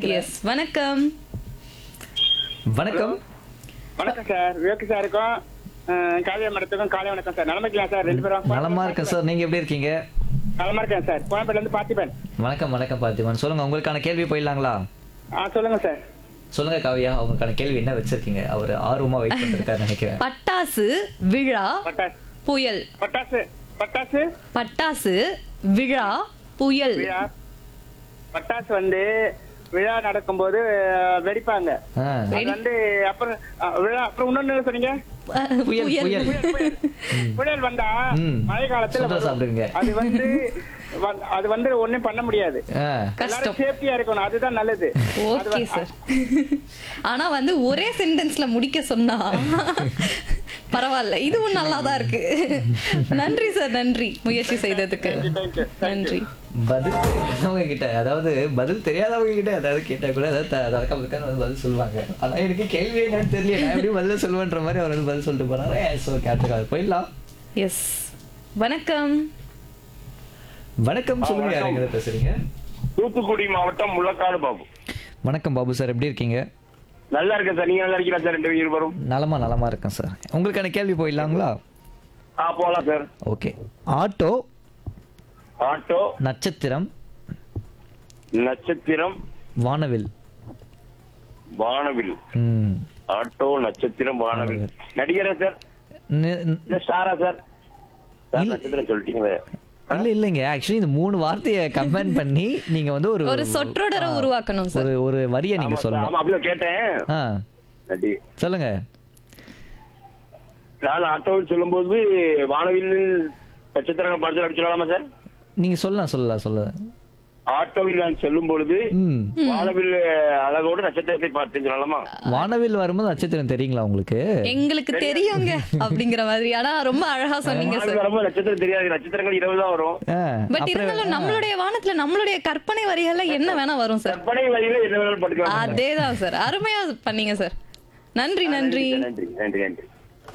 நினைக்கிறேன் எஸ் வணக்கம் வணக்கம் வணக்கம் சார் விவேக் சாருக்கும் அஹ், காவியா மேடத்துக்கும் காலை வணக்கம் சார் நலமா இருக்கலாம் சார் ரெண்டு பேரும் நலமா இருக்கேன் சார் நீங்க எப்படி இருக்கீங்க நலமா இருக்கேன் சார் கோயம்பேடுல இருந்து பார்த்திபன் வணக்கம் வணக்கம் பார்த்திபன் சொல்லுங்க உங்களுக்கான கேள்வி போயிடலாங்களா ஆ சொல்லுங்க சார் சொல்லுங்க காவியா உங்களுக்கான கேள்வி என்ன வச்சிருக்கீங்க அவர் ஆர்வமா வெயிட் பண்ணிருக்காரு நினைக்கிறேன் பட்டாசு விழா பட்டாசு புயல் பட்டாசு பட்டாசு பட்டாசு விழா புயல் விழா பட்டாசு வந்து விழா நடக்கும்போது அஹ், வெடிப்பாங்க ஆ, அது வந்து அப்புறம் அஹ், விழா அப்புறம் இன்னொன்னு சொன்னீங்க அஹ், புயல் புயல் புயல் வந்தா ம். மழை காலத்துல சுண்டல் வரும். சாப்பிடுவீங்க. அது வந்து வ- அது வந்து ஒண்ணும் பண்ண முடியாது ஆ, கஷ்டம் எல்லாரும் சேஃப்டியா இருக்கணும் அதுதான் நல்லது அது ஓகே வந்து- சார் ஆனா வந்து ஒரே சென்டென்ஸ்ல முடிக்க சொன்னா பரவாயில்ல இதுவும் நல்லா தான் இருக்கு நன்றி சார் நன்றி முயற்சி செய்ததுக்கு Thank you, thank you. நன்றி பதில் தெரியாதவங்க கிட்ட அதாவது பதில் தெரியாதவங்க கிட்ட ஏதாவது கேட்டா கூட ஏதாவது த- தடக்க பதக்கன்னு வந்து பதில் சொல்லுவாங்க ஆனா எனக்கு கேள்வி என்னன்னு தெரியல நான் எப்படி பதில் சொல்லுவேன்ற மாதிரி அவர் வந்து பதில் சொல்லிட்டு போனாரு ஸோ கேட்டுக்காது போயிடலாம் எஸ் வணக்கம் வணக்கம் சொல்லுங்க யார் எங்க பேசுறீங்க தூத்துக்குடி மாவட்டம் முள்ளக்காடு பாபு வணக்கம் பாபு சார் எப்படி இருக்கீங்க நல்லா இருக்கேன் சார் நீங்க நல்லா இருக்கீங்களா சார் ரெண்டு இருவரும் நலமா நலமா இருக்கேன் சார் உங்களுக்கான கேள்வி போயிடலாங்களா ஆ போலாம் சார் ஓகே ஆட்டோ ஆட்டோ நட்சத்திரம் நட்சத்திரம் வானவில் வானவில் ம். ஆட்டோ நட்சத்திரம் வானவில் நடிகரா சார் நி- நி- இல்ல ஸ்டாரா சார் சார் இல்ல. நட்சத்திரம் சொல்லிட்டீங்களே இல்ல இல்லைங்க ஆக்சுவலி இந்த மூணு வார்த்தையை கம்பைன் பண்ணி நீங்க வந்து ஒரு ஒரு சொற்றொடரை உருவாக்கணும் சார் ஒரு ஒரு வரியை நீங்க ஆமா சார், சொல்லணும் ஆமா அப்படியே கேட்டேன் ஆ நடி சொல்லுங்க நான் ஆட்டோவில் சொல்லும்போது வானவில் நட்சத்திரங்கள் படத்தில் அப்படி சொல்லலாமா சார் நீங்க சொல்லலாம் சொல்லலாம் சொல்லலாம் ஆட்டோவில் நான் செல்லும் பொழுது ம் வானவில் அழகோடு நட்சத்திரத்தை பார்த்து சொல்லலாமா வானவில் வரும்போது நட்சத்திரம் தெரியுங்களா உங்களுக்கு எங்களுக்கு தெரியுங்க அப்படிங்கிற மாதிரி ஆனா ரொம்ப அழகா சொன்னீங்க வானவில் சார் வரும்போது நட்சத்திரம் தெரியாது நட்சத்திரங்கள் இரவு தான் வரும் ஆ, பட் அப்புறம் இருந்தாலும் நம்மளுடைய வானத்துல நம்மளுடைய கற்பனை வரிகள்ல என்ன வேணா வரும் சார் கற்பனை வழியில என்ன வேணாலும் படுக்கலாம் அதேதான் சார் அருமையா பண்ணீங்க சார் நன்றி நன்றி நன்றி நன்றி நன்றி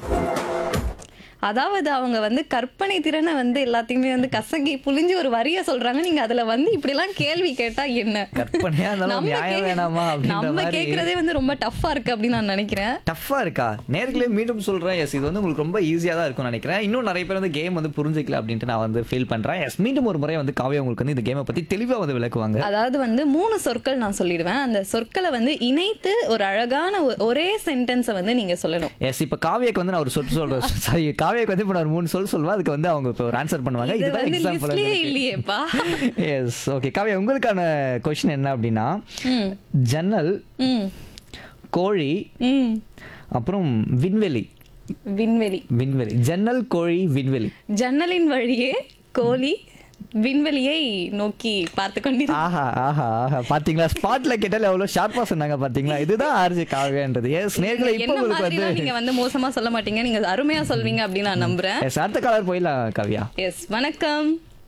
அதாவது அவங்க வந்து கற்பனை திறனை வந்து எல்லாத்தையுமே வந்து கசங்கி புளிஞ்சு ஒரு வரிய சொல்றாங்க நீங்க அதுல வந்து இப்படி எல்லாம் கேள்வி கேட்டா என்ன கற்பனையா இருந்தாலும் நம்ம நியாயம் கேக்க- வேணாமா அப்படின்ற நம்ம மாதிரி கேக்குறதே வந்து ரொம்ப டஃப்பா இருக்கு அப்படின்னு நான் நினைக்கிறேன் டஃப்பா இருக்கா நேர்களே மீண்டும் சொல்றேன் எஸ் இது வந்து உங்களுக்கு ரொம்ப ஈஸியா தான் இருக்கும்னு நினைக்கிறேன் இன்னும் நிறைய பேர் வந்து கேம் வந்து புரிஞ்சுக்கல அப்படின்ட்டு நான் வந்து ஃபீல் பண்றேன் எஸ் மீண்டும் ஒரு முறை வந்து காவியா உங்களுக்கு வந்து இந்த கேமை பத்தி தெளிவா வந்து விளக்குவாங்க அதாவது வந்து மூணு சொற்கள் நான் சொல்லிடுவேன் அந்த சொற்களை வந்து இணைத்து ஒரு அழகான ஒ- ஒரே சென்டென்ஸை வந்து நீங்க சொல்லணும் எஸ் இப்ப காவியாக்கு வந்து நான் ஒரு சொல் சொல்றேன் சாரி காவியாக்கு வந்து இப்ப நான் ஒரு மூணு சொல் சொல்லுவேன் அதுக்கு வந்து அவங்க இப்போ ஒரு ஆன்சர் பண்ணுவாங்க இது இதுதான் வந்து லிஸ்ட்லயே எக்ஸாம்பிள் இல்லையேப்பா எஸ் ஓகே காவியா உங்களுக்கான கொஸ்டின் என்ன அப்படின்னா ம் ஜன்னல் ம் கோழி ம் அப்புறம் விண்வெளி விண்வெளி விண்வெளி ஜன்னல் கோழி விண்வெளி ஜன்னலின் வழியே கோழி விண்வெளியை நோக்கி பார்த்து கொண்டிருக்கிறது ஆஹா ஆஹா ஆஹா பாத்தீங்களா ஸ்பாட்ல கேட்டால எவ்வளவு ஷார்ப்பா சொன்னாங்க பாத்தீங்களா இதுதான் ஆர்ஜி காவியான்றது எஸ் நேர்களை இப்போ என்ன உங்களுக்கு மாதிரிலாம் வந்து நீங்க வந்து மோசமா சொல்ல மாட்டீங்க நீங்க அருமையா சொல்வீங்க அப்படின்னு நான் நம்புறேன் எஸ் அடுத்த காலர் போயிடலாம் காவியா எஸ் வணக்கம்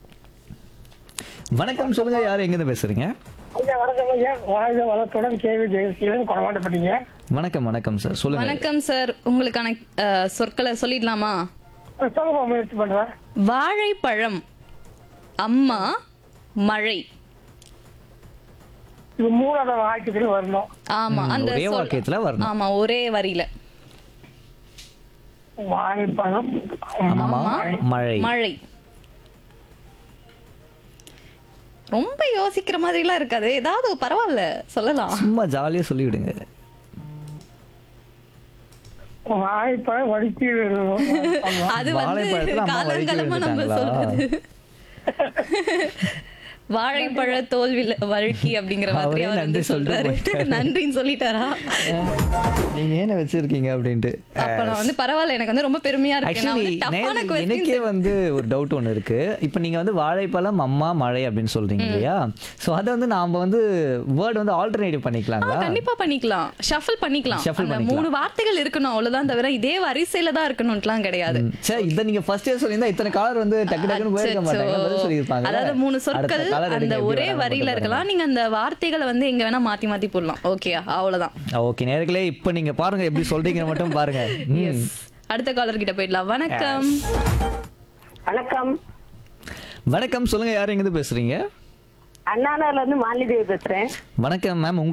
வணக்கம் சொல்லுங்க யார் எங்க இருந்து பேசுறீங்க ஐயா வணக்கம் ஐயா வாழ்க வளத்துடன் கேள்வி ஜெயசீலன் கொண்டாடப்பட்டீங்க வணக்கம் வணக்கம் சார் சொல்லுங்க வணக்கம் சார் உங்களுக்கான அஹ், சொற்களை சொல்லிடலாமா சொல்லுங்க முயற்சி பண்றேன் வாழைப்பழம் அம்மா மழை இது மூணாவது வாக்கியத்துல வரணும் ஆமா ம், அந்த ஒரே சொல்- வாக்கியத்துல வரணும். ஆமா ஒரே வரியில வாழைப்பழம் அம்மா மழை மழை ரொம்ப யோசிக்கிற மாதிரி எல்லாம் இருக்காது ஏதாவது பரவாயில்ல சொல்லலாம் சும்மா ஜாலியா சொல்லிவிடுங்க வாழைப்பழம் வடிச்சு அது வந்து வாழைப்பழத்துல அம்மா வழுக்கி காலங்காலமா நம்ம விழுந்துட்டாங்களா? சொல்றது வாழைப்பழ தோல்வில வழுக்கி அப்படிங்கிற மாதிரி அவரே அவர் வந்து நன்றி சொல்லிட்டு சொல்றாரு போயிட்டாரு. நன்றின்னு சொல்லிட்டாரா நீங்க ஏன வச்சிருக்கீங்க அப்படின்ட்டு அப்ப நான் வந்து பரவாயில்ல எனக்கு வந்து ரொம்ப பெருமையா இருக்கு நான் ஆக்சுவலி வந்து டஃப்பான எனக்கே கொஸ்டின் வந்து ஒரு டவுட் ஒன்று இருக்கு இப்போ நீங்க வந்து வாழைப்பழம் அம்மா மழை அப்படின்னு சொல்றீங்க இல்லையா ஸோ அதை வந்து நாம வந்து வேர்ட் வந்து ஆல்டர்னேட்டிவ் பண்ணிக்கலாங்களா கண்டிப்பா பண்ணிக்கலாம் ஷஃபிள் பண்ணிக்கலாம் Shuffle அந்த பண்ணிக்கலாம். மூணு வார்த்தைகள் இருக்கணும் அவ்வளவுதான் தவிர இதே வரிசையில தான் இருக்கணும்ட்டுலாம் கிடையாது சரி இதை நீங்க ஃபர்ஸ்ட் இயர் சொல்லியிருந்தா இத்தனை காலர் வந்து டக்கு டக்குன்னு போயிருக்க மாட்டாங்க பதில் சொல்லியிருப்பாங்க அதாவது மூணு சொற்கள் அந்த ஒரே வரியில இருக்கலாம் நீங்க அந்த வார்த்தைகளை வந்து எங்க வேணா மாத்தி மாத்தி போடலாம் ஓகே அவ்வளவுதான் ஓகே நேர்களே இப்போ நீங்க பாருங்க எப்படி சொல்றீங்கன்னு மட்டும் பாருங்க ம். Yes. அடுத்த காலர் கிட்ட போயிடலாம் வணக்கம் வணக்கம் வணக்கம் சொல்லுங்க யார் எங்கிருந்து பேசுறீங்க அண்ணாநகர்ல இருந்து மாலிதேவி பேசுறேன் வணக்கம் மேம்